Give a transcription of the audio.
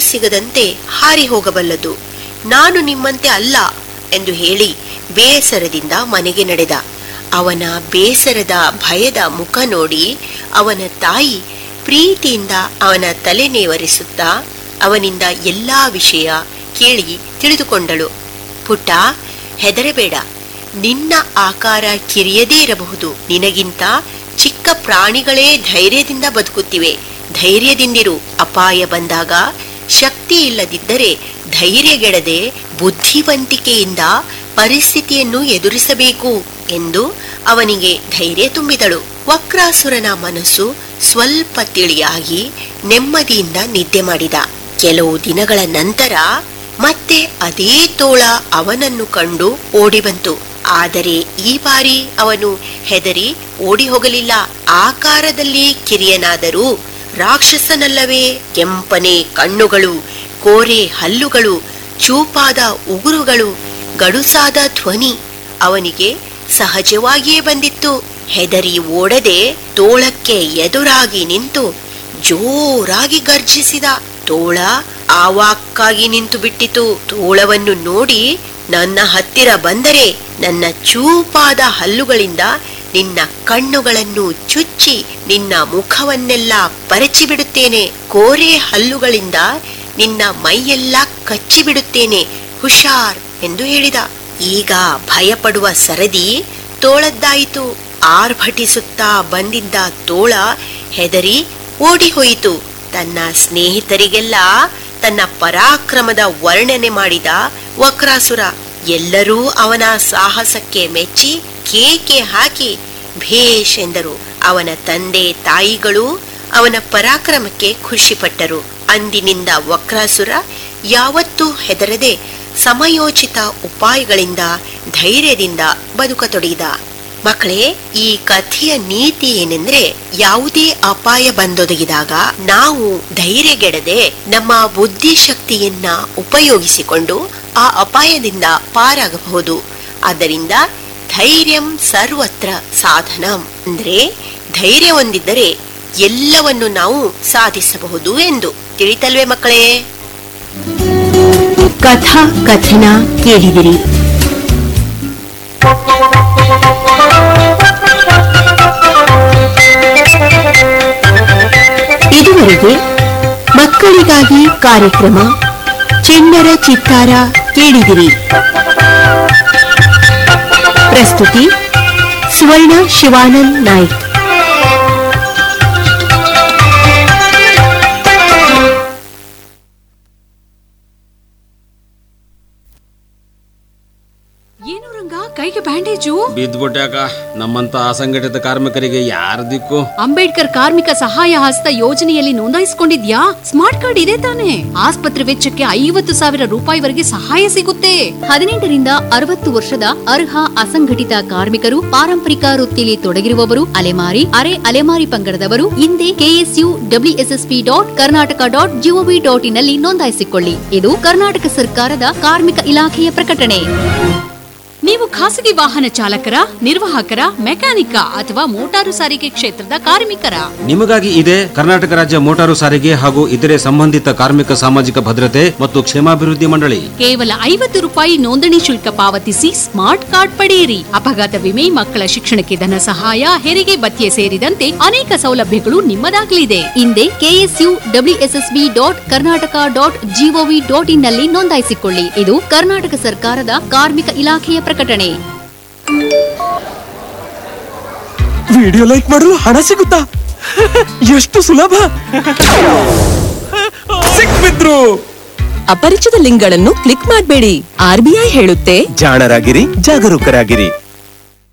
ಸಿಗದಂತೆ ಹಾರಿ ಹೋಗಬಲ್ಲದು ನಾನು ನಿಮ್ಮಂತೆ ಅಲ್ಲ ಎಂದು ಹೇಳಿ ಬೇಸರದಿಂದ ಮನೆಗೆ ನಡೆದ ಅವನ ಬೇಸರದ ಭಯದ ಮುಖ ನೋಡಿ ಅವನ ತಾಯಿ ಪ್ರೀತಿಯಿಂದ ಅವನ ತಲೆ ನೇವರಿಸುತ್ತಾ ಅವನಿಂದ ಎಲ್ಲಾ ವಿಷಯ ಕೇಳಿ ತಿಳಿದುಕೊಂಡಳು ಪುಟ್ಟ ಹೆದರಬೇಡ ನಿನ್ನ ಆಕಾರ ಕಿರಿಯದೇ ಇರಬಹುದು ನಿನಗಿಂತ ಚಿಕ್ಕ ಪ್ರಾಣಿಗಳೇ ಧೈರ್ಯದಿಂದ ಬದುಕುತ್ತಿವೆ ಧೈರ್ಯದಿಂದಿರು ಅಪಾಯ ಬಂದಾಗ ಶಕ್ತಿ ಇಲ್ಲದಿದ್ದರೆ ಧೈರ್ಯಗೆಡದೆ ಬುದ್ಧಿವಂತಿಕೆಯಿಂದ ಪರಿಸ್ಥಿತಿಯನ್ನು ಎದುರಿಸಬೇಕು ಎಂದು ಅವನಿಗೆ ಧೈರ್ಯ ತುಂಬಿದಳು ವಕ್ರಾಸುರನ ಮನಸ್ಸು ಸ್ವಲ್ಪ ತಿಳಿಯಾಗಿ ನೆಮ್ಮದಿಯಿಂದ ನಿದ್ದೆ ಮಾಡಿದ ಕೆಲವು ದಿನಗಳ ನಂತರ ಮತ್ತೆ ಅದೇ ತೋಳ ಅವನನ್ನು ಕಂಡು ಓಡಿ ಬಂತು ಆದರೆ ಈ ಬಾರಿ ಅವನು ಹೆದರಿ ಓಡಿ ಹೋಗಲಿಲ್ಲ ಆಕಾರದಲ್ಲಿ ಕಿರಿಯನಾದರೂ ರಾಕ್ಷಸನಲ್ಲವೇ ಕೆಂಪನೆ ಕಣ್ಣುಗಳು ಕೋರೆ ಹಲ್ಲುಗಳು ಚೂಪಾದ ಉಗುರುಗಳು ಗಡುಸಾದ ಧ್ವನಿ ಅವನಿಗೆ ಸಹಜವಾಗಿಯೇ ಬಂದಿತ್ತು ಹೆದರಿ ಓಡದೆ ತೋಳಕ್ಕೆ ಎದುರಾಗಿ ನಿಂತು ಜೋರಾಗಿ ಗರ್ಜಿಸಿದ ತೋಳ ಆವಾಕ್ಕಾಗಿ ನಿಂತು ಬಿಟ್ಟಿತು ತೋಳವನ್ನು ನೋಡಿ ನನ್ನ ಹತ್ತಿರ ಬಂದರೆ ನನ್ನ ಚೂಪಾದ ಹಲ್ಲುಗಳಿಂದ ನಿನ್ನ ಕಣ್ಣುಗಳನ್ನು ಚುಚ್ಚಿ ನಿನ್ನ ಮುಖವನ್ನೆಲ್ಲ ಪರಚಿ ಬಿಡುತ್ತೇನೆ ಕೋರೆ ಹಲ್ಲುಗಳಿಂದ ನಿನ್ನ ಮೈಯೆಲ್ಲ ಕಚ್ಚಿ ಬಿಡುತ್ತೇನೆ ಹುಷಾರ್ ಎಂದು ಹೇಳಿದ ಈಗ ಭಯಪಡುವ ಸರದಿ ತೋಳದ್ದಾಯಿತು ಆರ್ಭಟಿಸುತ್ತಾ ಬಂದಿದ್ದ ತೋಳ ಹೆದರಿ ಓಡಿ ಹೋಯಿತು ತನ್ನ ಸ್ನೇಹಿತರಿಗೆಲ್ಲ ತನ್ನ ಪರಾಕ್ರಮದ ವರ್ಣನೆ ಮಾಡಿದ ವಕ್ರಾಸುರ ಎಲ್ಲರೂ ಅವನ ಸಾಹಸಕ್ಕೆ ಮೆಚ್ಚಿ ಕೇಕೆ ಹಾಕಿ ಭೇಷ್ ಎಂದರು ಅವನ ತಂದೆ ತಾಯಿಗಳು ಅವನ ಪರಾಕ್ರಮಕ್ಕೆ ಖುಷಿಪಟ್ಟರು ಅಂದಿನಿಂದ ವಕ್ರಾಸುರ ಯಾವತ್ತೂ ಹೆದರದೆ ಸಮಯೋಚಿತ ಉಪಾಯಗಳಿಂದ ಧೈರ್ಯದಿಂದ ಬದುಕತೊಡಗಿದ ಮಕ್ಕಳೇ ಈ ಕಥೆಯ ನೀತಿ ಏನೆಂದ್ರೆ ಯಾವುದೇ ಅಪಾಯ ಬಂದೊದಗಿದಾಗ ನಾವು ಧೈರ್ಯಗೆಡದೆ ನಮ್ಮ ಬುದ್ಧಿಶಕ್ತಿಯನ್ನ ಉಪಯೋಗಿಸಿಕೊಂಡು ಆ ಅಪಾಯದಿಂದ ಪಾರಾಗಬಹುದು ಆದ್ದರಿಂದ ಧೈರ್ಯಂ ಸರ್ವತ್ರ ಸಾಧನಂ ಅಂದ್ರೆ ಧೈರ್ಯ ಹೊಂದಿದ್ದರೆ ಎಲ್ಲವನ್ನು ನಾವು ಸಾಧಿಸಬಹುದು ಎಂದು ತಿಳಿತಲ್ವೇ ಮಕ್ಕಳೇ ಕಥಾ ಕಥನ ಕೇಳಿದಿರಿ ಇದುವರೆಗೆ ಮಕ್ಕಳಿಗಾಗಿ ಕಾರ್ಯಕ್ರಮ ಚಿಣ್ಣರ ಚಿತ್ತಾರ ಕೇಳಿದಿರಿ ಪ್ರಸ್ತುತಿ ಸುವರ್ಣ ಶಿವಾನಂದ್ ನಾಯ್ಕ್ ಏನು ರಂಗ ಕೈಗೆ ಬ್ಯಾಂಡೇಜು ಬಿದ್ದ್ಬಿಟ್ಯಾಕ ನಮ್ಮಂತ ಅಸಂಘಟಿತ ಕಾರ್ಮಿಕರಿಗೆ ಯಾರ ದಿಕ್ಕು ಅಂಬೇಡ್ಕರ್ ಕಾರ್ಮಿಕ ಸಹಾಯ ಹಸ್ತ ಯೋಜನೆಯಲ್ಲಿ ನೋಂದಾಯಿಸಿಕೊಂಡಿದ್ಯಾ ಸ್ಮಾರ್ಟ್ ಕಾರ್ಡ್ ಇದೆ ತಾನೆ ಆಸ್ಪತ್ರೆ ವೆಚ್ಚಕ್ಕೆ ಐವತ್ತು ಸಾವಿರ ರೂಪಾಯಿವರೆಗೆ ಸಹಾಯ ಸಿಗುತ್ತೆ ಹದಿನೆಂಟರಿಂದ ಅರವತ್ತು ವರ್ಷದ ಅರ್ಹ ಅಸಂಘಟಿತ ಕಾರ್ಮಿಕರು ಪಾರಂಪರಿಕ ವೃತ್ತಿಯಲ್ಲಿ ತೊಡಗಿರುವವರು ಅಲೆಮಾರಿ ಅರೆ ಅಲೆಮಾರಿ ಪಂಗಡದವರು ಹಿಂದೆ KSU WSSP dot Karnataka dot GOV dot ಇನ್ನಲ್ಲಿ ನೋಂದಾಯಿಸಿಕೊಳ್ಳಿ ಇದು ಕರ್ನಾಟಕ ಸರ್ಕಾರದ ಕಾರ್ಮಿಕ ಇಲಾಖೆಯ ಪ್ರಕಟಣೆ ನೀವು ಖಾಸಗಿ ವಾಹನ ಚಾಲಕರ ನಿರ್ವಾಹಕರ ಮೆಕ್ಯಾನಿಕ ಅಥವಾ ಮೋಟಾರು ಸಾರಿಗೆ ಕ್ಷೇತ್ರದ ಕಾರ್ಮಿಕರ ನಿಮಗಾಗಿ ಇದೆ ಕರ್ನಾಟಕ ರಾಜ್ಯ ಮೋಟಾರು ಸಾರಿಗೆ ಹಾಗೂ ಇತರೆ ಸಂಬಂಧಿತ ಕಾರ್ಮಿಕ ಸಾಮಾಜಿಕ ಭದ್ರತೆ ಮತ್ತು ಕ್ಷೇಮಾಭಿವೃದ್ಧಿ ಮಂಡಳಿ ಕೇವಲ ಐವತ್ತು ರೂಪಾಯಿ ನೋಂದಣಿ ಶುಲ್ಕ ಪಾವತಿಸಿ ಸ್ಮಾರ್ಟ್ ಕಾರ್ಡ್ ಪಡೆಯಿರಿ ಅಪಘಾತ ವಿಮೆ ಮಕ್ಕಳ ಶಿಕ್ಷಣಕ್ಕೆ ಧನ ಸಹಾಯ ಹೆರಿಗೆ ಭತ್ಯೆ ಸೇರಿದಂತೆ ಅನೇಕ ಸೌಲಭ್ಯಗಳು ನಿಮ್ಮದಾಗಲಿದೆ ಹಿಂದೆ KSU WSSB dot Karnataka dot GOV dot in ನಲ್ಲಿ ನೋಂದಾಯಿಸಿಕೊಳ್ಳಿ ಇದು ಕರ್ನಾಟಕ ಸರ್ಕಾರದ ಕಾರ್ಮಿಕ ಇಲಾಖೆಯ ಪ್ರಕಟಣೆ ವಿಡಿಯೋ ಲೈಕ್ ಮಾಡಲು ಹಣ ಸಿಗುತ್ತಾ ಎಷ್ಟು ಸುಲಭ ಸಿಕ್ಬಿದ್ರು ಅಪರಿಚಿತ ಲಿಂಕ್ಗಳನ್ನು ಕ್ಲಿಕ್ ಮಾಡಬೇಡಿ ಆರ್ಬಿಐ ಹೇಳುತ್ತೆ ಜಾಣರಾಗಿರಿ ಜಾಗರೂಕರಾಗಿರಿ